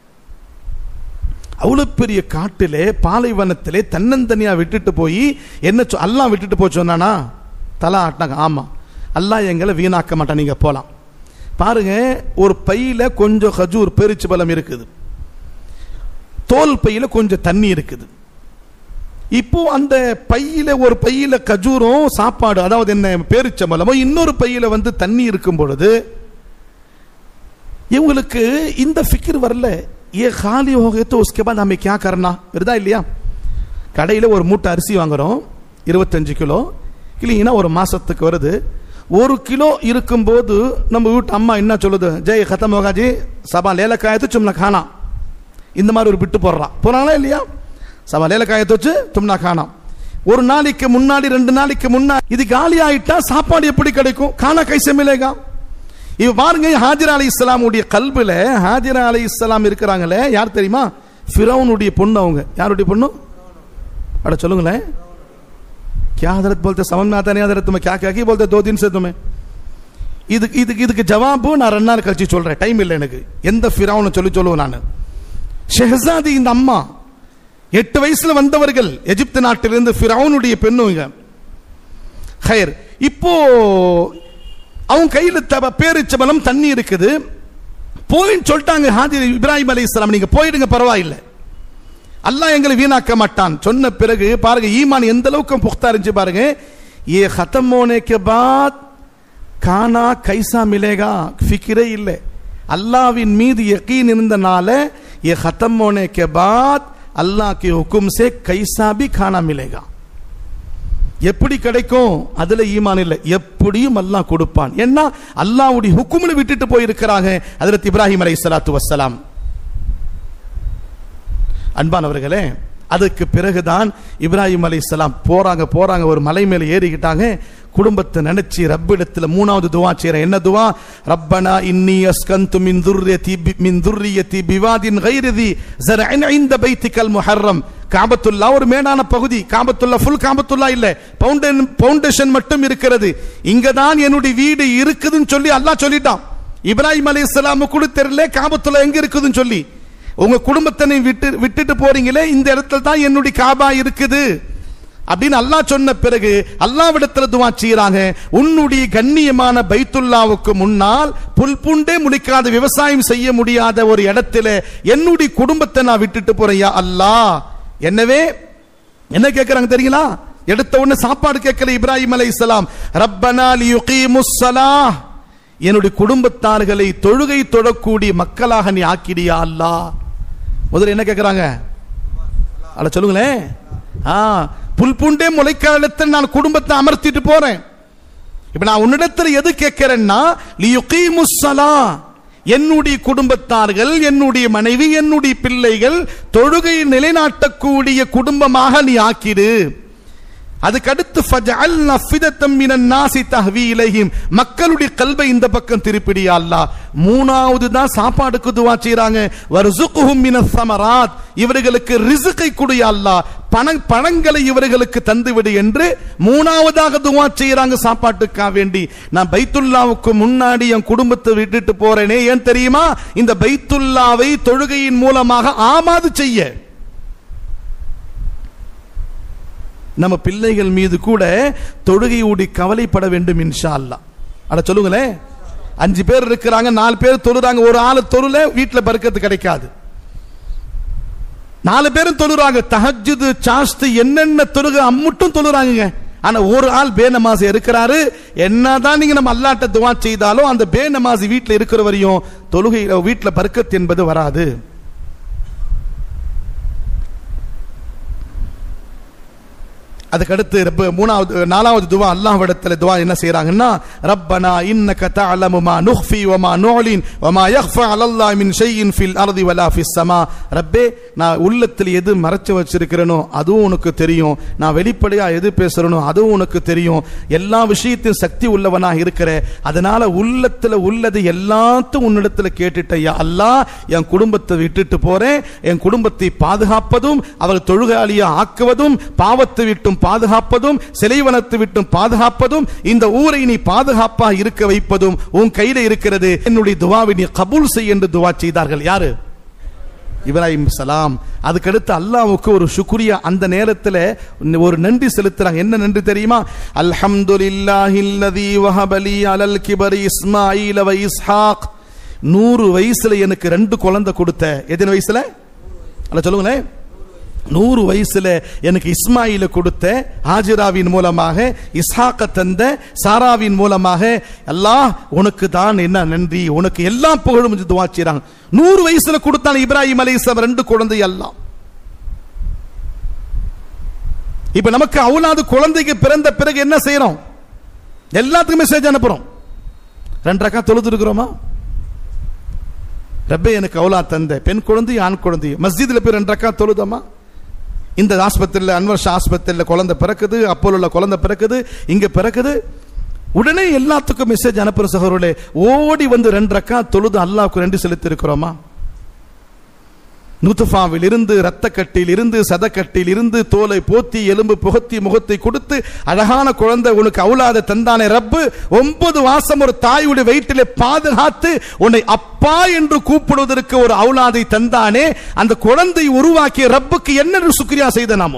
அவ்வளவு பெரிய காட்டிலே பாலைவனத்திலே தன்னந்தனியா விட்டுட்டு போய் என்ன சொ- அல்லாஹ் விட்டுட்டு போய் சொன்னானா தலா ஆட்டினாங்க ஆமா அல்லாஹ் எங்களை வீணாக்க மாட்டான் நீங்க போலாம் பாருங்க ஒரு பையில கொஞ்சம் ஹஜூர் பெருச்சு பலம் இருக்குது தோல் பையில கொஞ்சம் தண்ணி இருக்குது இப்போ அந்த பையில ஒரு பையில கஜூரும் சாப்பாடு அதாவது என்ன பேரிச்சம்பளமோ இன்னொரு பையில வந்து தண்ணி இருக்கும் பொழுது இவங்களுக்கு இந்த ஃபிக்ர் வரல ஏ खाली हो गए तो उसके बाद हमें क्या करना வருதா இல்லையா கடையில் ஒரு மூட்டை அரிசி வாங்குறோம் இருபத்தஞ்சு கிலோ கிளீனா ஒரு மாசத்துக்கு வருது ஒரு கிலோ இருக்கும்போது நம்ம வீட்டு அம்மா என்ன சொல்லுது ஜெய் खत्म होगा जी சபா லேலக்காய तो சும்னா खाना இந்த மாதிரி ஒரு பிட்டு போடுறான் போறாங்களா இல்லையா சபா லேலக்காய தோச்சு தும்னா காணாம் ஒரு நாளைக்கு முன்னாடி ரெண்டு நாளைக்கு முன்னாடி இது காலி ஆயிட்டா சாப்பாடு எப்படி கிடைக்கும் காணா கைசே மிலேகா இவ பாருங்க ஹாஜிர் அலி இஸ்லாமுடைய கல்புல ஹாஜிர் அலி இஸ்லாம் இருக்கிறாங்களே யார் தெரியுமா ஃபிரௌனுடைய பொண்ணு அவங்க யாருடைய பொண்ணு अड़ சொல்லுங்களேன் क्या हजरत बोलते समझ में आता नहीं हजरत तुम्हें क्या क्या की बोलते दो दिन से तुम्हें இதுக்கு இதுக்கு இதுக்கு ஜவாபு நான் ரெண்டு நாள் கழிச்சு சொல்றேன் டைம் இல்லை எனக்கு எந்த ஃபிரௌன்னு சொல்லி சொல்லுவேன் நான் ஷெஹசாதி இந்த அம்மா எட்டு வயசுல வந்தவர்கள் எகிப்து நாட்டிலிருந்து ஃபிரௌனுடைய பெண்ணுங்க ஹயர் இப்போ அவங்க கையில தப பேரிச்சபலம் தண்ணி இருக்குது போயின்னு சொல்லிட்டாங்க ஹாஜி இப்ராஹிம் அலி இஸ்லாம் நீங்க போயிடுங்க பரவாயில்லை அல்லாஹ் எங்களை வீணாக்க மாட்டான் சொன்ன பிறகு பாருங்க ஈமான் எந்த அளவுக்கு புக்தா இருந்துச்சு பாருங்க ये खत्म होने के बाद கானா கைசா மிலேகா ஃபிக்ரே இல்லை அல்லாவின் மீது யகீன் இருந்தனால ये खत्म होने के बाद अल्लाह के हुक्म से कैसा भी खाना मिलेगा எப்படி கிடைக்கும் அதுல ஈமான் இல்லை எப்படியும் அல்லாஹ் கொடுப்பான் ஏன்னா அல்லாஹ்வுடைய ஹுக்கும்ல விட்டுட்டு போயிருக்கிறாங்க ஹஜரத் இப்ராஹிம் அலைஹிஸ்ஸலாத்து வஸ்ஸலாம் அன்பானவர்களே அதுக்கு பிறகுதான் இப்ராஹிம் அலைஹிஸ்ஸலாம் போறாங்க போறாங்க ஒரு மலை மேல ஏறிக்கிட்டாங்க குடும்பத்தை நினைச்சு ரப்பிடத்துல மூணாவது துவா செய்றேன் என்ன துவா ரப்பனா இன்னி அஸ்கந்து மின் துர்ரியதி பி- மின் துர்ரியதி பிவாதின் கைரிதி ஜரஇன் இந்த பைத்திகல் முஹர்ரம் காபத்துல்லா ஒரு மேடான பகுதி காபத்துல்லா ஃபுல் காபத்துல்லா இல்ல பவுண்டன் பவுண்டேஷன் மட்டும் இருக்கிறது இங்க தான் என்னுடைய வீடு இருக்குதுன்னு சொல்லி அல்லாஹ் சொல்லிட்டான் இப்ராஹிம் அலைஹிஸ்ஸலாம் கூட தெரியல காபத்துல்லா எங்க இருக்குதுன்னு சொல்லி உங்க குடும்பத்தை நீ விட்டு விட்டுட்டு போறீங்களே இந்த இடத்துல தான் என்னுடைய காபா இருக்குது அப்படின்னு அல்லாஹ் சொன்ன பிறகு அல்லாவிடத்துல துவா செய்யறாங்க உன்னுடைய கண்ணியமான பைத்துல்லாவுக்கு முன்னால் புல் புண்டே முளைக்காத விவசாயம் செய்ய முடியாத ஒரு இடத்துல என்னுடைய குடும்பத்தை நான் விட்டுட்டு போறேன் யா அல்லாஹ் என்னவே என்ன கேட்கறாங்க தெரியுங்களா எடுத்த உடனே சாப்பாடு கேட்கல இப்ராஹிம் அலை இஸ்லாம் ரப்பனா லியுகீமுஸ் ஸலாஹ் என்னுடைய குடும்பத்தார்களை தொழுகை தொழக்கூடிய மக்களாக நீ ஆக்கிடியா அல்லாஹ் முதல்ல என்ன கேட்கறாங்க அட சொல்லுங்களேன் ஆ புல் பூண்டே முளைக்காலத்தில் நான் குடும்பத்தை அமர்த்திட்டு போறேன் இப்ப நான் உன்னிடத்துல எது கேட்கிறேன்னா லியுகீமுஸ் ஸலாஹ் என்னுடைய குடும்பத்தார்கள் என்னுடைய மனைவி என்னுடைய பிள்ளைகள் தொழுகையை நிலைநாட்டக்கூடிய குடும்பமாக நீ ஆக்கிடு அதுக்கடுத்து ஃபஜஅல் அஃபிதத்தம் மினன் நாசி தஹ்வி இலைஹிம் மக்களுடைய கல்வை இந்த பக்கம் திருப்பிடியா அல்லாஹ் மூணாவது தான் சாப்பாடுக்கு துவா செய்றாங்க வர்சுகுஹும் மினஸ் ஸமராத் இவர்களுக்கு ரிஸ்கை கொடு யா அல்லாஹ் பண பணங்களை இவர்களுக்கு தந்துவிடு என்று மூணாவதாக துவா செய்றாங்க சாப்பாட்டுக்காக வேண்டி நான் பைத்துல்லாவுக்கு முன்னாடி என் குடும்பத்தை விட்டுட்டு போறேனே ஏன் தெரியுமா இந்த பைத்துல்லாவை தொழுகையின் மூலமாக ஆமாது செய்ய நம்ம பிள்ளைகள் மீது கூட தொழுகையோடி கவலைப்பட வேண்டும் இன்ஷா அல்லாஹ் அட சொல்லுங்களேன் அஞ்சு பேர் இருக்கிறாங்க நாலு பேர் தொழுறாங்க ஒரு ஆளு தொழுல வீட்டுல பறக்கத்து கிடைக்காது நாலு பேரும் தொழுறாங்க தஹஜ்ஜுது சாஸ்து என்னென்ன தொழுக அம்முட்டும் தொழுறாங்க ஆனா ஒரு ஆள் பே நமாஸ் இருக்கிறாரு என்னதான் நீங்க நம்ம அல்லாட்ட துவா செய்தாலும் அந்த பே நமாஸ் வீட்டுல இருக்கிற வரையும் தொழுகை வீட்டுல பறக்கத் என்பது வராது அதுக்கடுத்து ரப்ப மூணாவது நாலாவது துவா அல்லாஹ்விடத்தில் துவா என்ன செய்றாங்கன்னா ரப்பனா இன்னக தஅலமு மா நுஃபி வ மா நுலின் வ மா யக்ஃபா அலல்லாஹ் மின் ஷைஇன் ஃபில் அர்தி வலா ஃபிஸ் ஸமா ரப்பே நான் உள்ளத்தில் எது மறைச்சு வச்சிருக்கிறேனோ அதுவும் உனக்கு தெரியும் நான் வெளிப்படையா எது பேசுறேனோ அதுவும் உனக்கு தெரியும் எல்லா விஷயத்தையும் சக்தி உள்ளவனாக இருக்கிற அதனால உள்ளத்துல உள்ளது எல்லாத்தையும் உன்னிடத்துல கேட்டுட்டய்யா அல்லாஹ் என் குடும்பத்தை விட்டுட்டு போறேன் என் குடும்பத்தை பாதுகாப்பதும் அவர் தொழுகாளியா ஆக்குவதும் பாவத்தை விட்டும் பாதுகாப்பதும் சிலைவனத்தை விட்டும் பாதுகாப்பதும் இந்த ஊரை நீ பாதுகாப்பா இருக்க வைப்பதும் உன் கையில இருக்கிறது என்னுடைய துவாவை நீ கபூல் செய் என்று துவா செய்தார்கள் யாரு இப்ராஹிம் சலாம் அதுக்கடுத்து அல்லாஹ்வுக்கு ஒரு சுக்ரியா அந்த நேரத்தில் ஒரு நன்றி செலுத்துறாங்க என்ன நன்றி தெரியுமா அல்ஹம்துலில்லாஹில்லதி வஹபலி அலல் கிபரி இஸ்மாயில் வ இஸ்ஹாக் நூறு வயசுல எனக்கு ரெண்டு குழந்தை கொடுத்த எத்தனை வயசுல அல்ல சொல்லுங்களேன் நூறு வயசுல எனக்கு இஸ்மாயில கொடுத்த ஹாஜிராவின் மூலமாக இஸ்ஹாக்க தந்த சாராவின் மூலமாக அல்லாஹ் உனக்கு தான் என்ன நன்றி உனக்கு எல்லா புகழும் துவா செய்றாங்க நூறு வயசுல கொடுத்தான் இப்ராஹிம் அலைஹிஸ்ஸலாம் ரெண்டு குழந்தை எல்லாம் இப்ப நமக்கு அவுலாது குழந்தைக்கு பிறந்த பிறகு என்ன செய்யறோம் எல்லாத்துக்கும் மெசேஜ் அனுப்புறோம் ரெண்டு ரக்கா தொழுது இருக்கிறோமா ரப்பே எனக்கு அவுலா தந்த பெண் குழந்தை ஆண் குழந்தை மஸ்ஜித்ல போய் ரெண்டு ரக்கா தொழுதமா இந்த ஆஸ்பத்திரியில் அன்வர்ஷ ஆஸ்பத்திரியில் குழந்தை பிறக்குது அப்போல குழந்தை பிறக்குது இங்க பிறக்குது உடனே எல்லாத்துக்கும் மெசேஜ் அனுப்புற சகோதரர்களே ஓடி வந்து ரெண்டு ரக்கா தொழுது அல்லாவுக்கு ரெண்டு செலுத்தி இருக்கிறோமா நுத்துஃபாவில் இருந்து ரத்த கட்டியில் இருந்து சதக்கட்டியில் இருந்து தோலை போத்தி எலும்பு புகத்தி முகத்தை கொடுத்து அழகான குழந்தை உனக்கு அவுலாத தந்தானே ரப்பு ஒன்பது மாசம் ஒரு தாயுடைய வயிற்றிலே பாதுகாத்து உன்னை அப்பா என்று கூப்பிடுவதற்கு ஒரு அவுலாதை தந்தானே அந்த குழந்தை உருவாக்கிய ரப்புக்கு என்ன சுக்ரியா செய்த நாமோ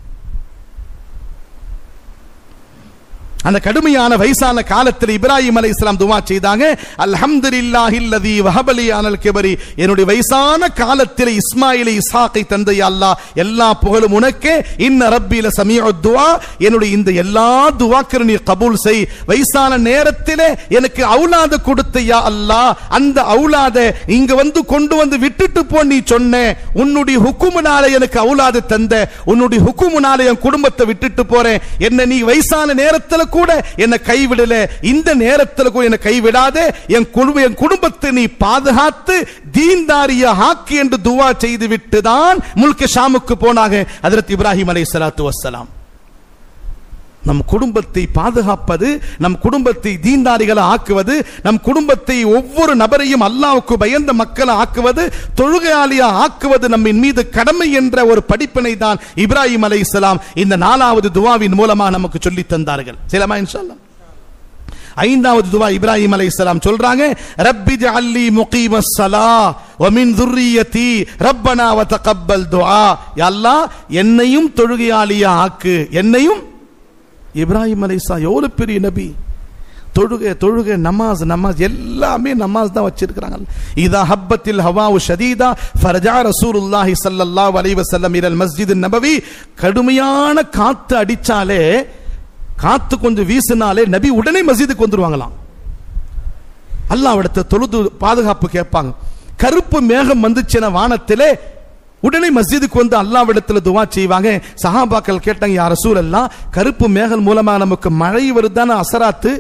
அந்த கடுமையான வயசான காலத்தில் இப்ராஹிம் அலை இஸ்லாம் துவா செய்தாங்க அல்ஹம்துலில்லாஹில்லதி வஹபலி அனல் கிபரி என்னுடைய வயசான காலத்தில் இஸ்மாயிலை இஸ்ஹாக்கை தந்தை அல்லாஹ் எல்லா புகழும் உனக்கே இன்ன ரப்பில சமீஉ துவா என்னுடைய இந்த எல்லா துவாக்களை நீ கபூல் செய் வயசான நேரத்திலே எனக்கு அவுலாத கொடுத்த யா அல்லாஹ் அந்த அவுலாத இங்க வந்து கொண்டு வந்து விட்டுட்டு போ நீ சொன்ன உன்னுடைய ஹுக்குமுனால எனக்கு அவுலாத தந்த உன்னுடைய ஹுக்குமுனால என் குடும்பத்தை விட்டுட்டு போறேன் என்ன நீ வயசான நேரத்துல கூட என்னை கைவிடல இந்த நேரத்துல கூட என்னை கைவிடாதே என் குடும்ப என் குடும்பத்தை நீ பாதுகாத்து தீன்தாரிய ஆக்கி என்று துவா செய்து விட்டு தான் முல்க ஷாமுக்கு போனாங்க ஹஜரத் இப்ராஹிம் அலை சலாத்து வசலாம் நம் குடும்பத்தை பாதுகாப்பது நம் குடும்பத்தை தீண்டாரிகளை ஆக்குவது நம் குடும்பத்தை ஒவ்வொரு நபரையும் அல்லாவுக்கு பயந்த மக்களை ஆக்குவது தொழுகையாளியா ஆக்குவது நம்மின் மீது கடமை என்ற ஒரு படிப்பினை தான் இப்ராஹிம் அலை இந்த நாலாவது துவாவின் மூலமா நமக்கு சொல்லி தந்தார்கள் சிலமா இன்ஷால்லாம் ஐந்தாவது துவா இப்ராஹிம் அலைஹிஸ்ஸலாம் சொல்றாங்க ரப்பி ஜஅல்லி முகீமஸ் ஸலா வ மின் துர்ரியதி ரப்பனா வ தகப்பல் துஆ யா அல்லாஹ் என்னையும் தொழுகையாளியா ஆக்கு என்னையும் இப்ராஹிம் அலைஹிஸ்ஸலாம் எவ்வளவு பெரிய நபி தொழுகை தொழுகை நமாஸ் நமாஸ் எல்லாமே நமாஸ் தான் வச்சிருக்கிறாங்க இதா ஹப்பத்தில் ஹவாவு ஷதீதா ஃபரஜா ரசூலுல்லாஹி ஸல்லல்லாஹு அலைஹி வஸல்லம் இலல் மஸ்ஜித் நபவி கடுமையான காத்து அடிச்சாலே காத்து கொஞ்சம் வீசினாலே நபி உடனே மஸ்ஜிதுக்கு வந்துருவாங்களாம் அல்லாஹ்விடத்தை தொழுது பாதுகாப்பு கேட்பாங்க கருப்பு மேகம் வந்துச்சுன வானத்திலே உடனே மஸ்ஜிதுக்கு வந்து அல்லாவிடத்துல துவா செய்வாங்க சஹாபாக்கள் கேட்டாங்க யார் ரசூல் எல்லாம் கருப்பு மேகம் மூலமா நமக்கு மழை வருதான அசராத்து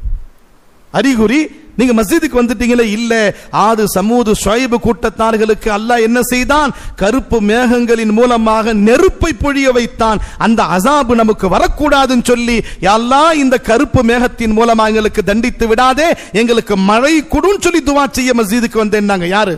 அறிகுறி நீங்க மஸ்ஜிதுக்கு வந்துட்டீங்களே இல்ல ஆது சமூது ஷுவைபு கூட்டத்தார்களுக்கு அல்லாஹ் என்ன செய்தான் கருப்பு மேகங்களின் மூலமாக நெருப்பை பொழிய வைத்தான் அந்த அசாபு நமக்கு வரக்கூடாதுன்னு சொல்லி யா அல்லாஹ் இந்த கருப்பு மேகத்தின் மூலமா எங்களுக்கு தண்டித்து விடாதே எங்களுக்கு மழை கொடுன்னு சொல்லி துவா செய்ய மஸ்ஜிதுக்கு வந்தேன்னாங்க யாரு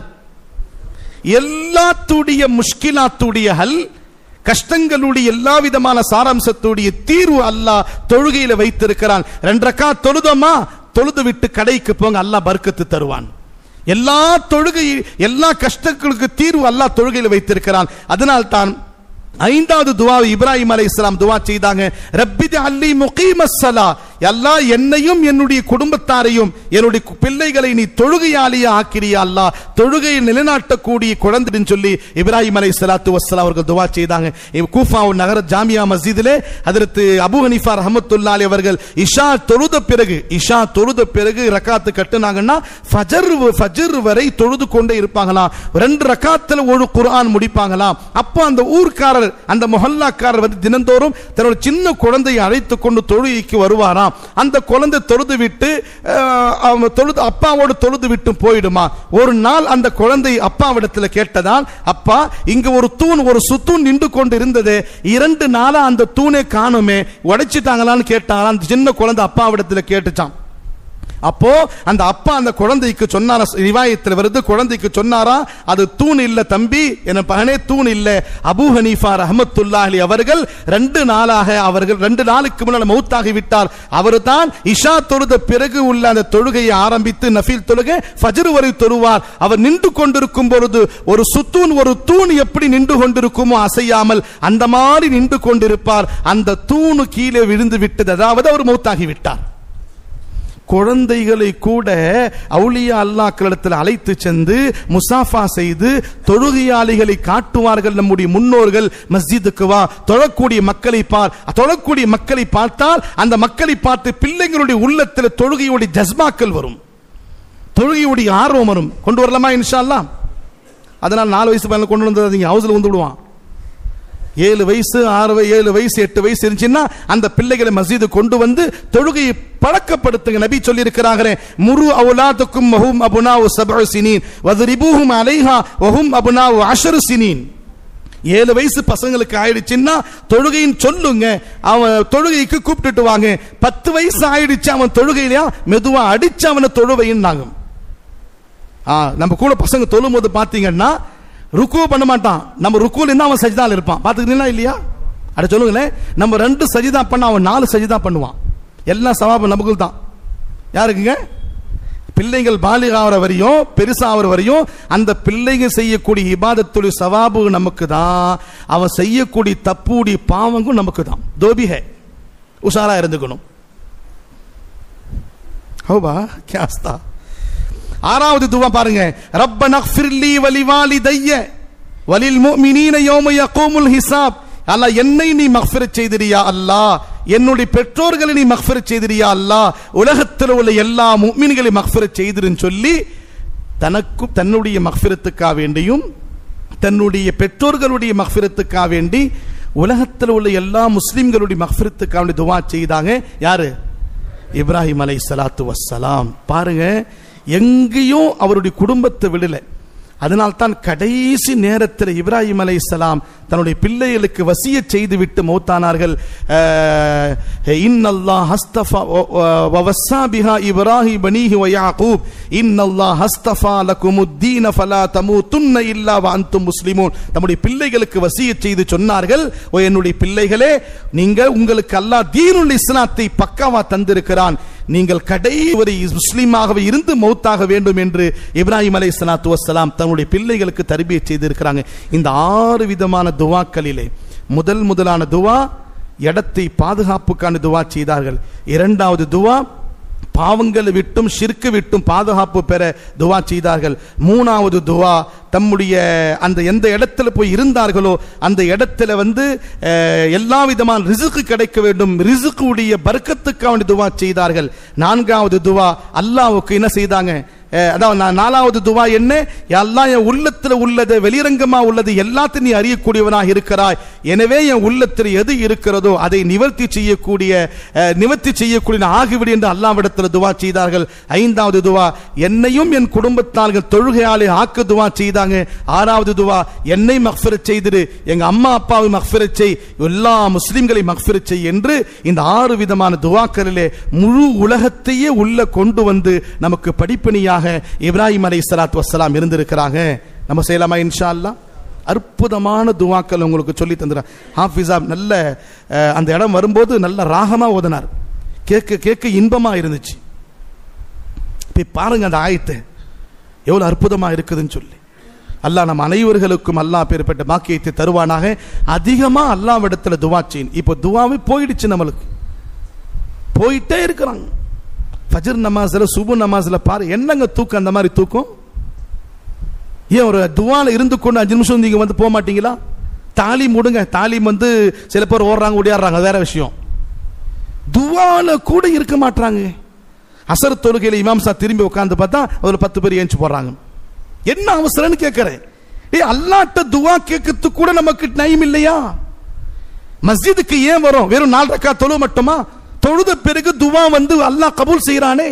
எல்லாத்துடைய முஷ்கிலாத்துடைய ஹல் கஷ்டங்களுடைய எல்லா விதமான சாராம்சத்துடைய தீர்வு அல்லாஹ் தொழுகையில வைத்திருக்கிறான் ரெண்டரைக்கா தொழுதோமா தொழுது விட்டு கடைக்கு போங்க அல்லாஹ் பர்க்கத்து தருவான் எல்லா தொழுகை எல்லா கஷ்டங்களுக்கு தீர்வு அல்லாஹ் தொழுகையில் வைத்திருக்கிறான் அதனால் தான் ஐந்தாவது துவா இப்ராஹிம் அலை இஸ்லாம் துவா செய்தாங்க ரப்பித அல்லி முகீமஸ்ஸலா அல்லாஹ் என்னையும் என்னுடைய குடும்பத்தாரையும் என்னுடைய கு- பிள்ளைகளை நீ தொழுகையாளியா ஆக்கிறியா அல்லாஹ் தொழுகையை நிலைநாட்டக்கூடிய குழந்தைன்னு சொல்லி இப்ராஹிம் அலை சலாத்து வஸ்ஸலாம் அவர்கள் துவா செய்தாங்க இவ் கூஃபா நகர ஜாமியா மஸ்ஜிதிலே அதற்கு அபு ஹனீஃபா ரஹமத்துல்லாலி அவர்கள் இஷா தொழுத பிறகு இஷா தொழுத பிறகு ரக்காத்து கட்டுனாங்கன்னா ஃபஜர் வ- ஃபஜர் வரை தொழுது கொண்டே இருப்பாங்களாம் ரெண்டு ரக்காத்துல ஒரு குர்ஆன் முடிப்பாங்களாம் அப்போ அந்த ஊர்க்காரர் அந்த மொஹல்லாக்காரர் வந்து தினந்தோறும் தன்னோட சின்ன குழந்தையை அழைத்து கொண்டு தொழுகைக்கு வருவாராம் அந்த குழந்தை தொழுது விட்டு அஹ், அவன் தொழுது அப்பாவோடு தொழுது விட்டு போயிடுமா ஒரு நாள் அந்த குழந்தை அப்பாவிடத்துல கேட்டதால் அப்பா இங்க ஒரு தூண் ஒரு சுத்தூண் நின்று கொண்டு இருந்தது இரண்டு நாளா அந்த தூணே காணுமே உடைச்சிட்டாங்களான்னு கேட்டாராம் அந்த சின்ன குழந்தை அப்பாவிடத்துல கேட்டுச்சான் அப்போ அந்த அப்பா அந்த குழந்தைக்கு சொன்னாரா ரிவாயத்தில் வருது குழந்தைக்கு சொன்னாரா அது தூண் இல்ல தம்பி என் பகனே தூண் இல்ல அபூ ஹனீஃபா ரஹமத்துல்லாஹி அவர்கள் ரெண்டு நாளாக அவர்கள் ரெண்டு நாளுக்கு முன்னால் மௌத்தாகி விட்டார் அவர்தான் இஷா தொழுத பிறகு உள்ள அந்த தொழுகையை ஆரம்பித்து நஃபீல் தொழுகை ஃபஜ்ர் வரை தொழுவார் அவர் நின்று கொண்டிருக்கும் பொழுது ஒரு சுத்தூன் ஒரு தூண் எப்படி நின்று கொண்டிருக்குமோ அசையாமல் அந்த மாதிரி நின்று கொண்டிருப்பார் அந்த தூணு கீழே விழுந்து விட்டது அதாவது அவர் மௌத்தாகி விட்டார் குழந்தைகளை கூட அவுலியா அல்லாக்களிடத்தில் அழைத்து சென்று முசாஃபா செய்து தொழுகையாளிகளை காட்டுவார்கள் நம்முடைய முன்னோர்கள் மஸ்ஜிதுக்கு வா தொழக்கூடிய மக்களை பார் தொழக்கூடிய மக்களை பார்த்தால் அந்த மக்களை பார்த்து பிள்ளைங்களுடைய உள்ளத்தில் தொழுகையுடைய ஜஸ்மாக்கள் வரும் தொழுகையுடைய ஆர்வம் வரும் கொண்டு வரலாமா இன்ஷா அல்லாஹ் அதனால் நாலு வயசு பையனை கொண்டு வந்து ஹவுஸ்ல வந்து விடுவான் ஏழு வயசு ஆறு வய- ஏழு வயசு எட்டு வயசு இருந்துச்சுன்னா அந்த பிள்ளைகளை மஸ்ஜிது கொண்டு வந்து தொழுகையை பழக்கப்படுத்துங்க நபி சொல்லி இருக்கிறாங்களே முரு அவுலாத்துக்கும் வஹும் அபுனாவு சபு சினீன் வதுரிபூஹும் அலைஹா வஹும் அபுனாவு அஷரு சினீன் ஏழு வயசு பசங்களுக்கு ஆயிடுச்சுன்னா தொழுகைன்னு சொல்லுங்க அவன் தொழுகைக்கு கூப்பிட்டுட்டு வாங்க பத்து வயசு ஆயிடுச்சு அவன் தொழுகையிலையா மெதுவா அடிச்சு அவனை தொழுவைன்னு ஆ நம்ம கூட பசங்க தொழும் போது பாத்தீங்கன்னா ருக்கு பண்ண மாட்டான் நம்ம ருக்குல இருந்தா அவன் சஜிதால இருப்பான் பாத்துக்கிறீங்களா இல்லையா அட சொல்லுங்களேன் நம்ம ரெண்டு சஜிதா பண்ண அவன் நாலு சஜிதா பண்ணுவான் எல்லாம் சவாபம் நமக்கு தான் யாருக்குங்க பிள்ளைகள் பாலிக ஆகிற வரையும் பெருசா ஆகிற வரையும் அந்த பிள்ளைங்க செய்யக்கூடிய இபாதத்துடைய சவாபு நமக்கு தான் அவன் செய்யக்கூடிய தப்புடைய பாவங்கும் நமக்கு தான் தோபிஹே உஷாரா இருந்துக்கணும் ஹோபா கியாஸ்தா ஆறாவது துவா பாருங்க ரப்பன ஃபிர்லி வலிவாலி தைய வலில் முஃமினீன யௌம யகூமுல் ஹிசாப் அல்லாஹ் என்னை நீ மக்ஃபிரத் செய்திரியா அல்லாஹ் என்னுடைய பெற்றோர்களை நீ மக்ஃபிரத் செய்திரியா அல்லாஹ் உலகத்தில் உள்ள எல்லா முஃமின்களை மக்ஃபிரத் செய்திருன்னு சொல்லி தனக்கும் தன்னுடைய மக்ஃபிரத்துக்காக வேண்டியும் தன்னுடைய பெற்றோர்களுடைய மக்ஃபிரத்துக்காக வேண்டி உலகத்தில் உள்ள எல்லா முஸ்லிம்களுடைய மக்ஃபிரத்துக்காக வேண்டி துவா செய்தாங்க யாரு இப்ராஹிம் அலை சலாத்து வசலாம் பாருங்க எங்கேயும் அவருடைய குடும்பத்தை விடல அதனால்தான் கடைசி நேரத்தில் இப்ராஹிம் அலை தன்னுடைய பிள்ளைகளுக்கு வசிய செய்து விட்டு மௌத்தானார்கள் அஹ், இன்னல்லாஹ் ஹஸ்தஃபா வ- வ- வவஸ்ஸா பிஹா இப்ராஹிம் பனீஹி வ யாக்கூப் இன்னல்லாஹ் ஹஸ்தஃபா லகுமுத்தீன ஃபலா தமூதுன்ன இல்லா வ அன்தும் முஸ்லிமூன் நம்முடைய பிள்ளைகளுக்கு வசிய செய்து சொன்னார்கள் ஓ என்னுடைய பிள்ளைகளே நீங்கள் உங்களுக்கு அல்லாஹ் தீனுல் இஸ்லாத்தை பக்காவா தந்திருக்கிறான் நீங்கள் கடைவரை முஸ்லீமாகவே இருந்து மௌத்தாக வேண்டும் என்று இப்ராஹிம் அலை சலாத்து வசலாம் தன்னுடைய பிள்ளைகளுக்கு தர்பியை செய்திருக்கிறாங்க இந்த ஆறு விதமான துவாக்களிலே முதல் முதலான துவா இடத்தை பாதுகாப்புக்கான துவா செய்தார்கள் இரண்டாவது துவா பாவங்களை விட்டும் ஷிர்க்கு விட்டும் பாதுகாப்பு பெற துவா செய்தார்கள் மூணாவது துவா தம்முடைய அந்த எந்த இடத்துல போய் இருந்தார்களோ அந்த இடத்துல வந்து அஹ், எல்லா விதமான ரிசுக்கு கிடைக்க வேண்டும் ரிசுக்கு உடைய பர்க்கத்துக்காக துவா செய்தார்கள் நான்காவது துவா அல்லாஹ்வுக்கு என்ன செய்தாங்க அஹ், அதாவது நா- நாலாவது துவா என்ன எல்லாம் என் உள்ளத்துல உள்ளது வெளிரங்கமா உள்ளது எல்லாத்தையும் நீ அறியக்கூடியவனாக இருக்கிறாய் எனவே என் உள்ளத்தில் எது இருக்கிறதோ அதை நிவர்த்தி செய்யக்கூடிய அஹ், நிவர்த்தி செய்யக்கூடிய நான் ஆகிவிடு என்று அல்லாவிடத்தில் துவா செய்தார்கள் ஐந்தாவது துவா என்னையும் என் குடும்பத்தார்கள் தொழுகையாளி ஆக்க துவா செய்தாங்க ஆறாவது துவா என்னை மக்ஃபிரச் செய்திரு எங்க அம்மா அப்பாவை மக்ஃபிரச் செய் எல்லா முஸ்லிம்களை மக்ஃபிரச் செய் என்று இந்த ஆறு விதமான துவாக்களிலே முழு உலகத்தையே உள்ள கொண்டு வந்து நமக்கு படிப்பணியாக இப்ராஹிம் அலை சலாத்து வசலாம் இருந்திருக்கிறாங்க நம்ம செய்யலாமா இன்ஷா அல்லாஹ் அற்புதமான துவாக்கள் உங்களுக்கு சொல்லி தந்துடுறேன் ஹாஃபிஸா நல்ல அஹ், அந்த இடம் வரும்போது நல்ல ராகமா ஓதினார் கேட்க கேட்க இன்பமா இருந்துச்சு போய் பாருங்க அந்த ஆயத்தை எவ்வளவு அற்புதமா இருக்குதுன்னு சொல்லி அல்லாஹ் நம் அனைவர்களுக்கும் அல்லாஹ் பேர்பட்ட பாக்கியத்தை தருவானாக அதிகமா அல்லாவிடத்துல துவா செய்யணும் இப்போ துவாவே போயிடுச்சு நம்மளுக்கு போயிட்டே இருக்கிறாங்க ஃபஜர் நமாஸ்ல சுபு நமாஸ்ல பாரு என்னங்க தூக்கம் அந்த மாதிரி தூக்கம் ஏன் ஒரு துவால இருந்து கொண்டு அஞ்சு நிமிஷம் நீங்க வந்து போக மாட்டீங்களா தாலீம் விடுங்க தாலீம் வந்து சில பேர் ஓடுறாங்க ஓடியாடுறாங்க அது வேற விஷயம் துவால கூட இருக்க மாட்டாங்க அசர் தொழுகையில இமாம் சா திரும்பி உட்கார்ந்து பார்த்தா அதுல பத்து பேர் ஏஞ்சி போடுறாங்க என்ன அவசரம்னு கேட்கிறேன் ஏய் அல்லாட்ட துவா கேட்கறதுக்கு கூட நமக்கு டைம் இல்லையா மஸ்ஜிதுக்கு ஏன் வரும் வெறும் நாலு ரக்கா தொழு மட்டுமா தொழுத பிறகு துவா வந்து அல்லாஹ் கபூல் செய்யறானே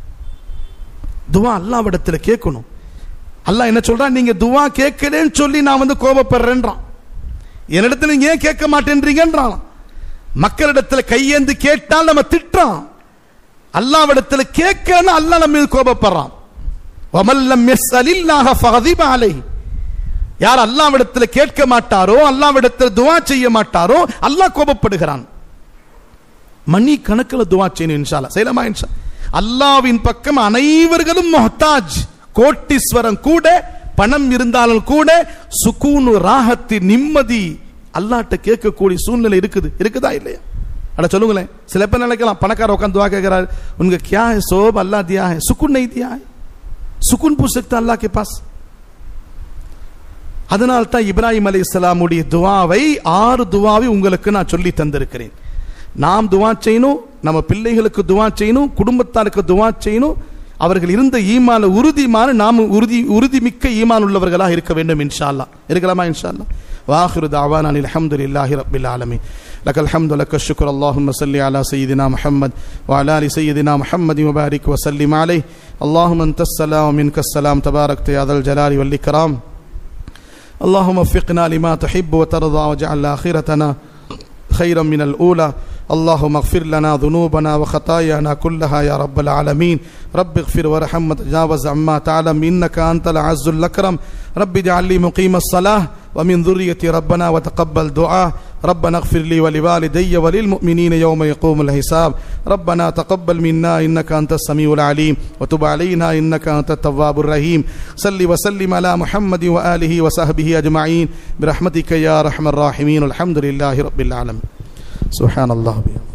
துவா அல்லாவிடத்துல கேட்கணும் அல்லாஹ் என்ன சொல்றான் நீங்க துவா கேட்கலன்னு சொல்லி நான் வந்து கோபப்படுறேன்றான் என்னிடத்துல நீங்க ஏன் கேட்க மாட்டேன்றீங்கன்றான் மக்களிடத்துல கையேந்து கேட்டால் நம்ம திட்டுறான் அல்லாவிடத்துல கேட்கன்னு அல்லாஹ் நம்ம மீது கோபப்படுறான் வமல்லம் யஸ்அலில்லாஹ ஃபகதிப அலைஹி யார் அல்லாவிடத்துல கேட்க மாட்டாரோ அல்லாவிடத்துல துவா செய்ய மாட்டாரோ அல்லாஹ் கோபப்படுகிறான் மணி கணக்கில் துவா செய்யணும் இன்ஷால்லா செய்யலாமா இன்ஷா அல்லாவின் பக்கம் அனைவர்களும் மொஹ்தாஜ் கோட்டீஸ்வரன் கூட பணம் இருந்தாலும் கூட சுக்கூனு ராகத்தி நிம்மதி அல்லாட்ட கேட்கக்கூடிய சூழ்நிலை இருக்குது இருக்குதா இல்லையா அட சொல்லுங்களேன் சில பேர் நினைக்கலாம் பணக்கார உட்காந்து துவா கேட்கிறார் உனக்கு क्या है सोब अल्लाह दिया है सुकून नहीं दिया है सुकून पूछ सकता अल्लाह के पास அதனால் தான் இப்ராஹிம் அலி இஸ்லாமுடைய துவாவை ஆறு துவாவை உங்களுக்கு நான் சொல்லி தந்திருக்கிறேன் நாம் துவா செய்யணும் நம்ம பிள்ளைகளுக்கு துவா செய்யணும் குடும்பத்தாருக்கு துவா செய்யணும் அவர்கள் இருந்த ஈமான உறுதிமான நாம் உறுதி உறுதிமிக்க ஈமான் உள்ளவர்களாக இருக்க வேண்டும் இன்ஷா அல்லாஹ் இருக்கலாமா இன்ஷா அல்லாஹ் واخر دعوانا أن الحمد لله رب العالمين لك الحمد لك الشكر اللهم صل على سيدنا محمد وعلى ال سيدنا محمد وبارك وسلم عليه اللهم انت السلام ومنك السلام تباركت يا ذا الجلال والاكرام اللهم وفقنا لما تحب وترضى واجعل آخرتنا خيرا من الأولى اللهم اغفر لنا ذنوبنا وخطايانا كلها يا رب العالمين رب اغفر وارحم وتجاوز عما تعلم إنك أنت العز الأكرم رب اجعل لي مقيم الصلاة ومن ذريتي ربنا وتقبل دعاء ربنا اغفر لي ولوالدي وللمؤمنين يوم يقوم الحساب ربنا تقبل منا إنك أنت السميع العليم وتب علينا إنك أنت التواب الرحيم صل وسلم على محمد وآله وصحبه أجمعين برحمتك يا أرحم الراحمين الحمد لله رب العالمين سبحان الله بيام